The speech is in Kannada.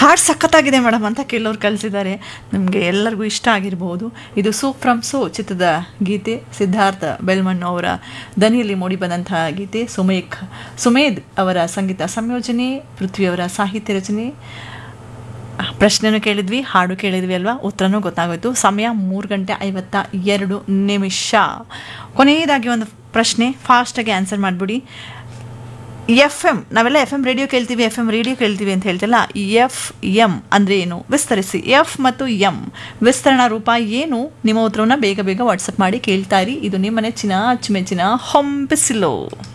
ಹಾಡು ಸಖತ್ತಾಗಿದೆ ಮೇಡಮ್ ಅಂತ ಕೆಲವ್ರು ಕಳಿಸಿದ್ದಾರೆ ನಮಗೆ ಎಲ್ಲರಿಗೂ ಇಷ್ಟ ಆಗಿರಬಹುದು ಇದು ಸೂ ಫ್ರಮ್ ಸೋ ಚಿತ್ರದ ಗೀತೆ ಸಿದ್ಧಾರ್ಥ ಬೆಲ್ಮಣ್ಣು ಅವರ ದನಿಯಲ್ಲಿ ಮೂಡಿಬಂದಂತಹ ಗೀತೆ ಸುಮೇಖ್ ಸುಮೇಧ್ ಅವರ ಸಂಗೀತ ಸಂಯೋಜನೆ ಪೃಥ್ವಿಯವರ ಸಾಹಿತ್ಯ ರಚನೆ ಪ್ರಶ್ನೆನೂ ಕೇಳಿದ್ವಿ ಹಾಡು ಕೇಳಿದ್ವಿ ಅಲ್ವಾ ಉತ್ತರನೂ ಗೊತ್ತಾಗೋಯ್ತು ಸಮಯ ಮೂರು ಗಂಟೆ ಐವತ್ತ ಎರಡು ನಿಮಿಷ ಕೊನೆಯದಾಗಿ ಒಂದು ಪ್ರಶ್ನೆ ಫಾಸ್ಟಾಗಿ ಆನ್ಸರ್ ಮಾಡಿಬಿಡಿ ಎಫ್ ಎಮ್ ನಾವೆಲ್ಲ ಎಫ್ ಎಮ್ ರೇಡಿಯೋ ಕೇಳ್ತೀವಿ ಎಫ್ ಎಮ್ ರೇಡಿಯೋ ಕೇಳ್ತೀವಿ ಅಂತ ಹೇಳ್ತಿಲ್ಲ ಎಫ್ ಎಮ್ ಅಂದರೆ ಏನು ವಿಸ್ತರಿಸಿ ಎಫ್ ಮತ್ತು ಎಮ್ ವಿಸ್ತರಣಾ ರೂಪ ಏನು ನಿಮ್ಮ ಉತ್ತರವನ್ನು ಬೇಗ ಬೇಗ ವಾಟ್ಸಪ್ ಮಾಡಿ ಕೇಳ್ತಾ ಇರಿ ಇದು ನಿಮ್ಮ ನೆಚ್ಚಿನ ಅಚ್ಚುಮೆಚ್ಚಿನ ಹೊಂಬಿಸಿಲು